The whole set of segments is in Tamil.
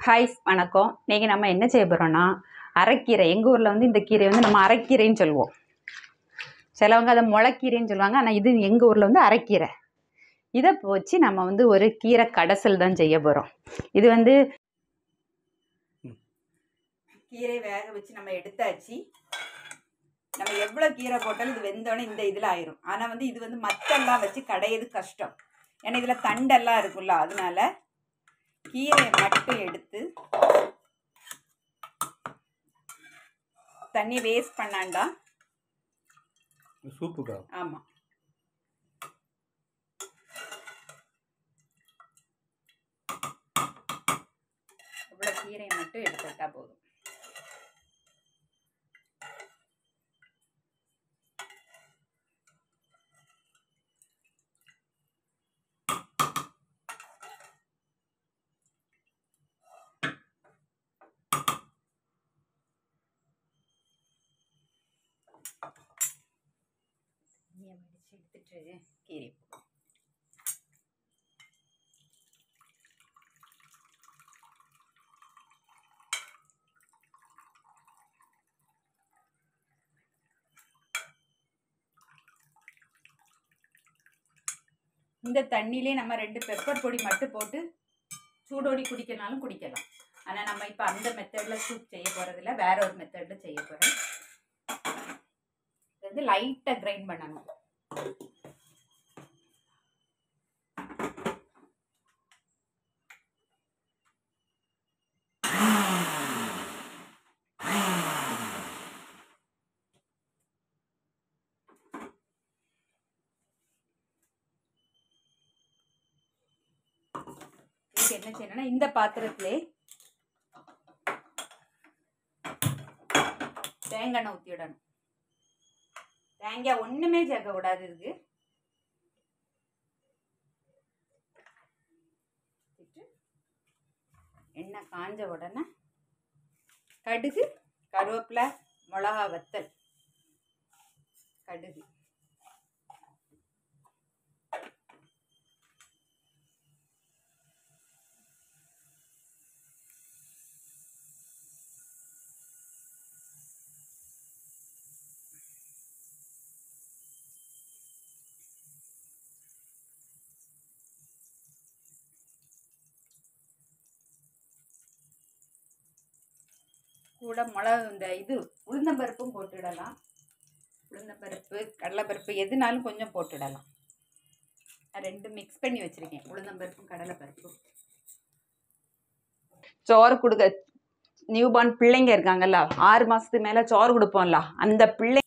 ஹாய் வணக்கம் இன்னைக்கு நம்ம என்ன செய்ய போகிறோம்னா அரைக்கீரை எங்கள் ஊரில் வந்து இந்த கீரை வந்து நம்ம அரைக்கீரைன்னு சொல்லுவோம் சிலவங்க அதை முளைக்கீரைன்னு சொல்லுவாங்க ஆனால் இது எங்கள் ஊரில் வந்து அரைக்கீரை இதை வச்சு நம்ம வந்து ஒரு கீரை கடைசல் தான் செய்ய போகிறோம் இது வந்து கீரை வேக வச்சு நம்ம எடுத்தாச்சு நம்ம எவ்வளோ கீரை போட்டாலும் இது வெந்தோடனே இந்த இதில் ஆயிரும் ஆனால் வந்து இது வந்து மத்தெல்லாம் வச்சு கடையிறது கஷ்டம் ஏன்னா இதில் தண்டெல்லாம் இருக்குல்ல அதனால கீரையை மட்டும் எடுத்து தண்ணி வேஸ்ட் பண்ணாண்டா சூப்புக்கா ஆமாம் இவ்வளோ கீரையை மட்டும் எடுத்துட்டா போதும் தண்ணியை வடித்து எடுத்துட்டு கீரை போடுவோம் இந்த தண்ணியிலே நம்ம ரெண்டு பெப்பர் பொடி மட்டும் போட்டு சூடோடி குடிக்கனாலும் குடிக்கலாம் ஆனால் நம்ம இப்போ அந்த மெத்தடில் சூப் செய்ய போகிறதில்ல வேற ஒரு மெத்தடில் செய்ய போகிறோம் இது வந்து லைட்டாக கிரைண்ட் பண்ணணும் இதுக்கு என்ன செய்யணும்னா இந்த பாத்திரத்திலே தேங்காய் எண்ணெய் ஊற்றி விடணும் தேங்காய் ஒன்றுமே சேர்க்க கூடாது இதுக்கு ஊத்திட்டு எண்ணெய் காஞ்ச உடனே கடுகு கருவேப்பிலை மிளகா வத்தல் கடுகு கூட மிளகு இந்த இது உளுந்தம்பருப்பும் போட்டுடலாம் உளுந்தம்பருப்பு கடலைப்பருப்பு எதுனாலும் கொஞ்சம் போட்டுடலாம் நான் ரெண்டு மிக்ஸ் பண்ணி வச்சுருக்கேன் உளுந்தம்பருப்பும் கடலைப்பருப்பும் சோறு கொடுக்க நியூபார்ன் பிள்ளைங்க இருக்காங்கல்ல ஆறு மாதத்துக்கு மேலே சோறு கொடுப்போம்ல அந்த பிள்ளை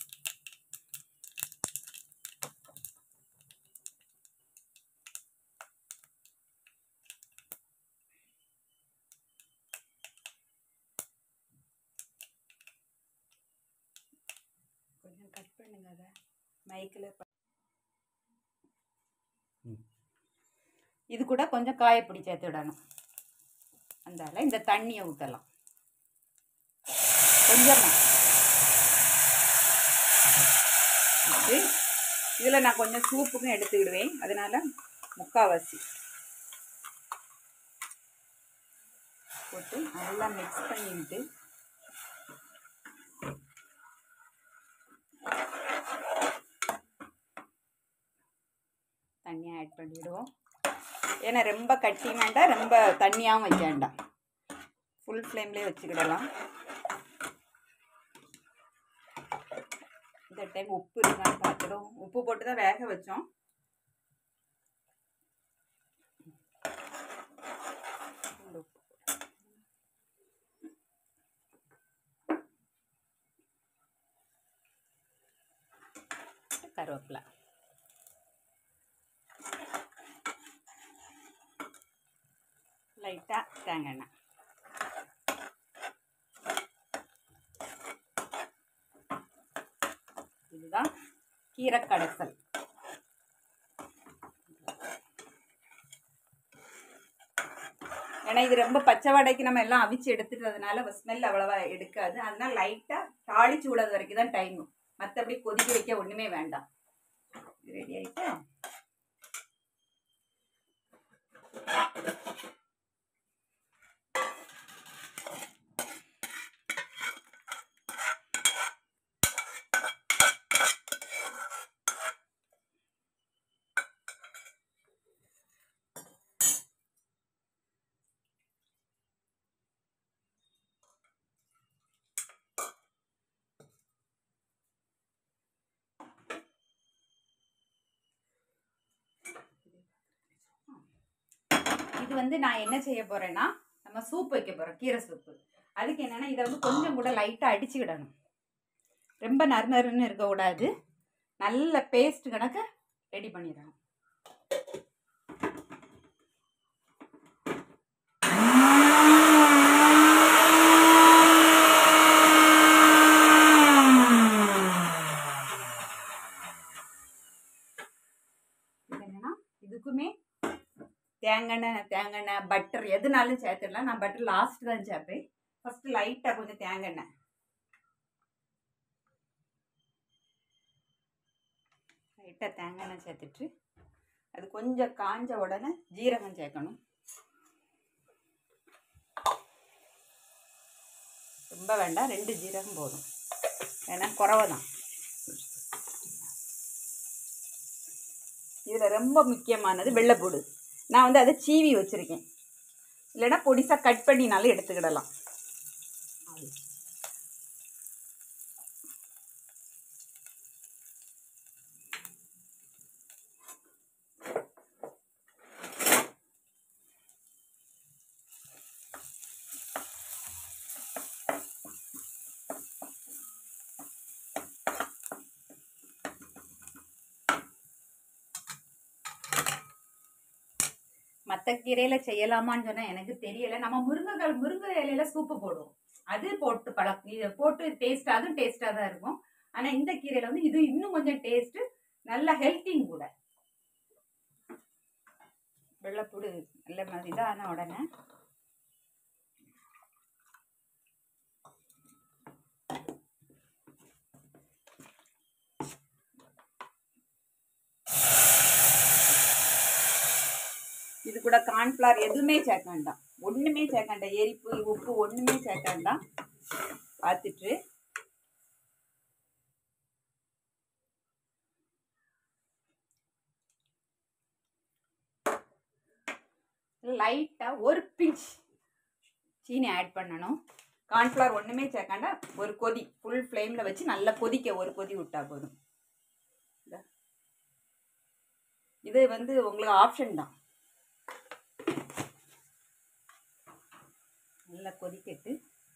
கொஞ்சம் கட் பண்ணுங்க அதை மைக்கில் ம். இது கூட கொஞ்சம் காயப்பொடி சேர்த்து விடணும் அந்தால இந்த தண்ணியை ஊற்றலாம் கொஞ்சமாக இது இதில் நான் கொஞ்சம் சூப்புக்கும் எடுத்துக்கிடுவேன் அதனால முக்காவாசி போட்டு நல்லா மிக்ஸ் பண்ணிட்டு தண்ணியை ஆட் பண்ணிவிடுவோம் ஏன்னா ரொம்ப கட்டி வேண்டாம் ரொம்ப தண்ணியாகவும் வைக்க வேண்டாம் ஃபுல் ஃப்ளேம்லேயே வச்சுக்கிடலாம் இந்த டைம் உப்பு இருக்கான்னு பார்த்துடும் உப்பு போட்டு தான் வேக வச்சோம் இந்த உப்பு போட்டு. கருவேப்பிலை லைட்டாக தேங்காய் எண்ணெய் இதுதான் கீரை கடைசல் ஏன்னா இது ரொம்ப பச்சை வடைக்கு நம்ம எல்லாம் அவிச்சு எடுத்துட்டதுனால ஸ்மெல் அவ்வளவா எடுக்காது அதனால லைட்டாக தாளிச்சு விடுறது வரைக்கும் தான் டைமு மற்றபடி கொதிக்க வைக்க ஒன்றுமே வேண்டாம் ரெடி ஆயிட்டா இது வந்து நான் என்ன செய்ய போறேன்னா நம்ம சூப் வைக்க போறோம் கீரை சூப்பு அதுக்கு என்னன்னா இதை வந்து கொஞ்சம் கூட லைட்டாக அடிச்சுக்கிடணும் ரொம்ப நறுநறுன்னு இருக்கக்கூடாது நல்ல பேஸ்ட் கணக்க ரெடி பண்ணிடணும் இது என்னன்னா இதுக்குமே தேங்காய் தேங்காய் பட்டர் எதுனாலும் சேர்த்துடலாம் நான் பட்டர் லாஸ்ட் தான் சேர்ப்பேன் ஃபர்ஸ்ட் லைட்டாக கொஞ்சம் தேங்காய் லைட்டாக தேங்காய் எண்ணெய் சேர்த்துட்டு அது கொஞ்சம் காஞ்ச உடனே ஜீரகம் சேர்க்கணும் ரொம்ப வேண்டாம் ரெண்டு ஜீரகம் போதும் ஏன்னா குறவை தான் இதில் ரொம்ப முக்கியமானது வெள்ளைப்பூடு நான் வந்து அதை சீவி வச்சுருக்கேன் இல்லைன்னா பொடிசாக கட் பண்ணினாலும் எடுத்துக்கிடலாம் மற்ற கீரையில் செய்யலாமான்னு சொன்னால் எனக்கு தெரியலை நம்ம முருங்கைக்கால் முருங்கை இலையில சூப்பு போடுவோம் அது போட்டு பழக்கம் இதை போட்டு டேஸ்ட் அதுவும் டேஸ்ட்டாக தான் இருக்கும் ஆனால் இந்த கீரையில் வந்து இது இன்னும் கொஞ்சம் டேஸ்ட்டு நல்ல ஹெல்த்திங் கூட வெள்ளைப்பூடு நல்ல மாதிரி தான் ஆன உடனே இது கூட கார்ன்ஃப்ளவர் எதுவுமே சேர்க்க வேண்டாம் ஒன்றுமே சேர்க்க வேண்டாம் எரிப்பு உப்பு ஒன்றுமே சேர்க்க வேண்டாம் பார்த்துட்டு லைட்டாக ஒரு பிஞ்ச் சீனி ஆட் பண்ணணும் கார்ன்ஃப்ளவர் ஒன்றுமே சேர்க்காண்டா ஒரு கொதி ஃபுல் ஃப்ளேமில் வச்சு நல்லா கொதிக்க ஒரு கொதி விட்டா போதும் இந்தா. இது வந்து உங்களுக்கு ஆப்ஷன் தான் நல்லா கொதிக்கட்டு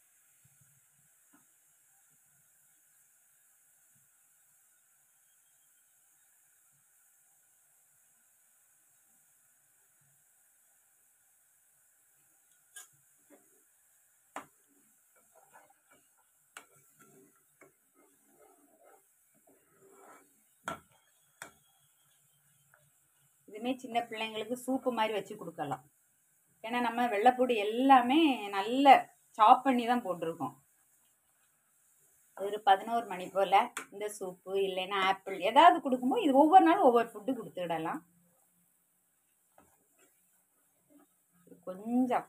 இதுமே சின்ன பிள்ளைங்களுக்கு சூப்பு மாதிரி வச்சு கொடுக்கலாம் ஏன்னா நம்ம வெள்ளைப்பூடி எல்லாமே நல்ல சாப் பண்ணி தான் போட்டிருக்கோம் ஒரு பதினோரு மணி போல் இந்த சூப்பு இல்லைன்னா ஆப்பிள் ஏதாவது கொடுக்கும்போது இது ஒவ்வொரு நாளும் ஒவ்வொரு ஃபுட்டு கொடுத்துடலாம் கொஞ்சம்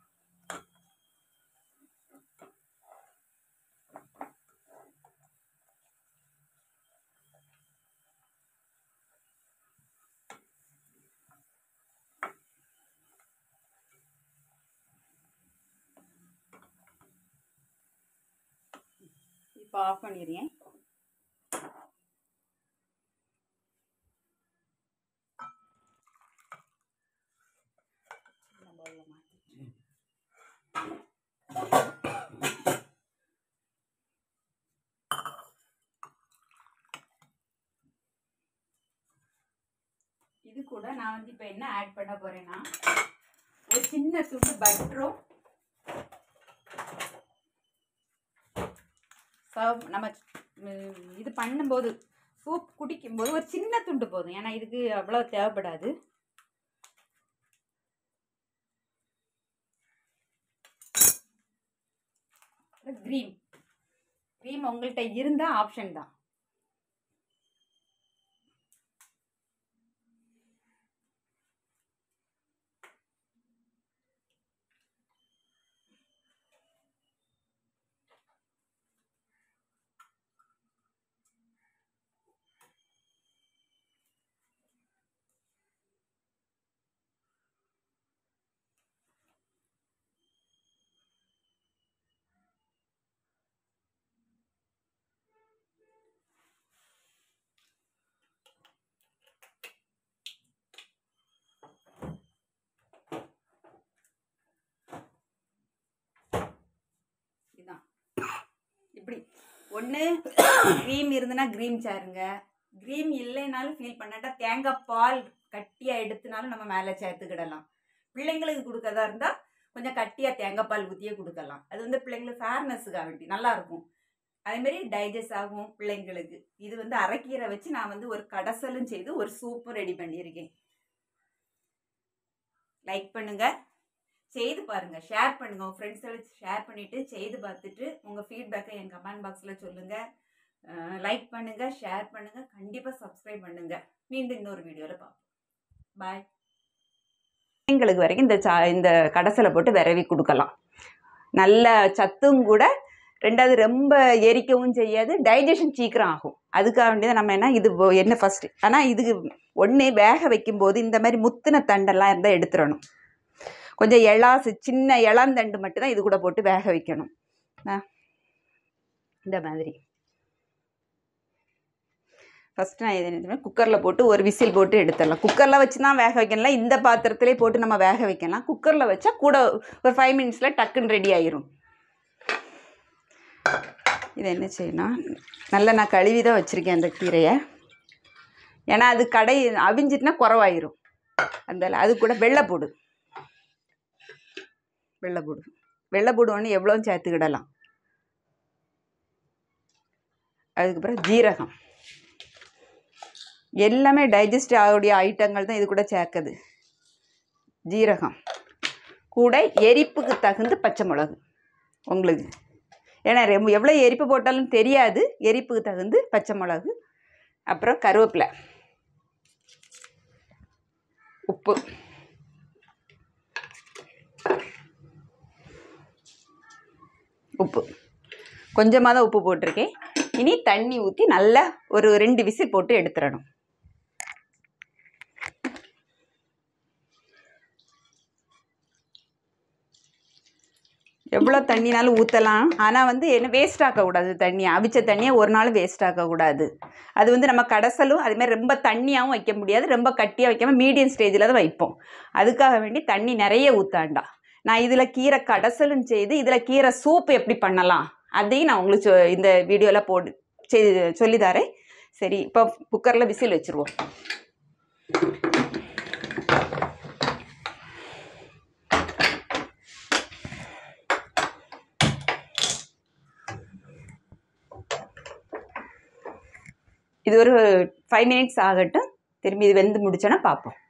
இப்போ ஆஃப் பண்ணிடுறேன் சின்ன பவுலில் மாற்றிட்டு இது கூட நான் வந்து இப்போ என்ன ஆட் பண்ண போறேன்னா ஒரு சின்ன துண்டு பட்டரும் சர்வ் நம்ம ம், இது பண்ணும்போது சூப் குடிக்கும்போது ஒரு சின்ன துண்டு போதும் ஏன்னா இதுக்கு அவ்வளோ தேவைப்படாது க்ரீம் க்ரீம் உங்கள்கிட்ட இருந்தால் ஆப்ஷன் தான் ஒன்று க்ரீம் இருந்துன்னா க்ரீம் சேருங்க க்ரீம் இல்லைனாலும் ஃபீல் பண்ணாட்டா தேங்காய் பால் கட்டியாக எடுத்துனாலும் நம்ம மேலே சேர்த்துக்கிடலாம் பிள்ளைங்களுக்கு கொடுக்கறதா இருந்தால் கொஞ்சம் கட்டியாக தேங்காய் பால் ஊற்றியே கொடுக்கலாம் அது வந்து பிள்ளைங்களுக்கு ஃபேர்னஸுக்காக வேண்டி நல்லா இருக்கும் அதேமாரி டைஜஸ்ட் ஆகும் பிள்ளைங்களுக்கு இது வந்து அரைக்கீரை வச்சு நான் வந்து ஒரு கடைசலும் செய்து ஒரு சூப்பும் ரெடி பண்ணியிருக்கேன் லைக் பண்ணுங்க செய்து பாருங்க ஷேர் பண்ணுங்க உங்க ஃப்ரெண்ட்ஸோட ஷேர் பண்ணிட்டு செய்து பார்த்துட்டு உங்க ஃபீட்பேக்கை என் கமெண்ட் பாக்ஸில் சொல்லுங்க லைக் பண்ணுங்க ஷேர் பண்ணுங்க கண்டிப்பாக சப்ஸ்கிரைப் பண்ணுங்க மீண்டும் இன்னொரு வீடியோவில் பார்ப்போம் பாய் எங்களுக்கு வரைக்கும் இந்த சா இந்த கடைசலை போட்டு விரவி கொடுக்கலாம் நல்ல சத்தும் கூட ரெண்டாவது ரொம்ப எரிக்கவும் செய்யாது டைஜஷன் சீக்கிரம் ஆகும் அதுக்காக வேண்டியது நம்ம என்ன இது போ- என்ன ஃபஸ்ட்டு ஆனால் இதுக்கு ஒன்று வேக வைக்கும்போது இந்த மாதிரி முத்தின தண்டெல்லாம் இருந்தால் எடுத்துடணும் கொஞ்சம் எளாசு சின்ன இளந்தண்டு மட்டும்தான் இது கூட போட்டு வேக வைக்கணும் ஆ. இந்த மாதிரி ஃபஸ்ட்டு நான் இது என்ன குக்கரில் போட்டு ஒரு விசில் போட்டு எடுத்துடலாம் குக்கரில் வச்சு தான் வேக வைக்கலாம் இந்த பாத்திரத்திலே போட்டு நம்ம வேக வைக்கலாம் குக்கரில் வச்சா கூட ஒரு ஃபைவ் மினிட்ஸில் டக்குன்னு ரெடி ஆயிரும் இது என்ன செய்யணும் நல்லா நான் கழுவி தான் வச்சுருக்கேன் அந்த கீரையை ஏன்னா அது கடை அவிஞ்சிட்டுனா குறவாயிரும் அந்த அது கூட வெள்ளைப்பூடு வெள்ளைப்பூடு வெள்ளைப்பூடு ஒன்று எவ்வளோ சேர்த்துக்கிடலாம் அதுக்கப்புறம் ஜீரகம் எல்லாமே டைஜஸ்ட் ஆகக்கூடிய ஐட்டங்கள் தான் இது கூட சேர்க்குது ஜீரகம் கூட எரிப்புக்கு தகுந்த பச்சை மிளகு உங்களுக்கு ஏன்னா ரொம்ப எவ்வளோ எரிப்பு போட்டாலும் தெரியாது எரிப்புக்கு தகுந்து பச்சை மிளகு அப்புறம் கருவேப்பிலை உப்பு உப்பு கொஞ்சமாக தான் உப்பு போட்டிருக்கேன் இனி தண்ணி ஊற்றி நல்லா ஒரு ரெண்டு விசில் போட்டு எடுத்துடணும் எவ்வளோ தண்ணினாலும் ஊற்றலாம் ஆனால் வந்து என்ன வேஸ்ட் ஆக்கக்கூடாது தண்ணி அவிச்ச தண்ணியை ஒரு நாள் வேஸ்ட் ஆக்கக்கூடாது அது வந்து நம்ம கடைசலும் அதுமாதிரி ரொம்ப தண்ணியாகவும் வைக்க முடியாது ரொம்ப கட்டியாக வைக்காமல் மீடியம் ஸ்டேஜில் தான் வைப்போம் அதுக்காக வேண்டி தண்ணி நிறைய ஊற்றாண்டா நான் இதில் கீரை கடைசலும் செய்து இதில் கீரை சூப் எப்படி பண்ணலாம் அதையும் நான் உங்களுக்கு சொ- இந்த வீடியோவில் போடு செய் சொல்லித்தரேன் சரி இப்போ குக்கரில் விசில் வச்சுருவோம் இது ஒரு ஃபைவ் மினிட்ஸ் ஆகட்டும் திரும்பி இது வெந்து முடிச்சோன்னா பார்ப்போம்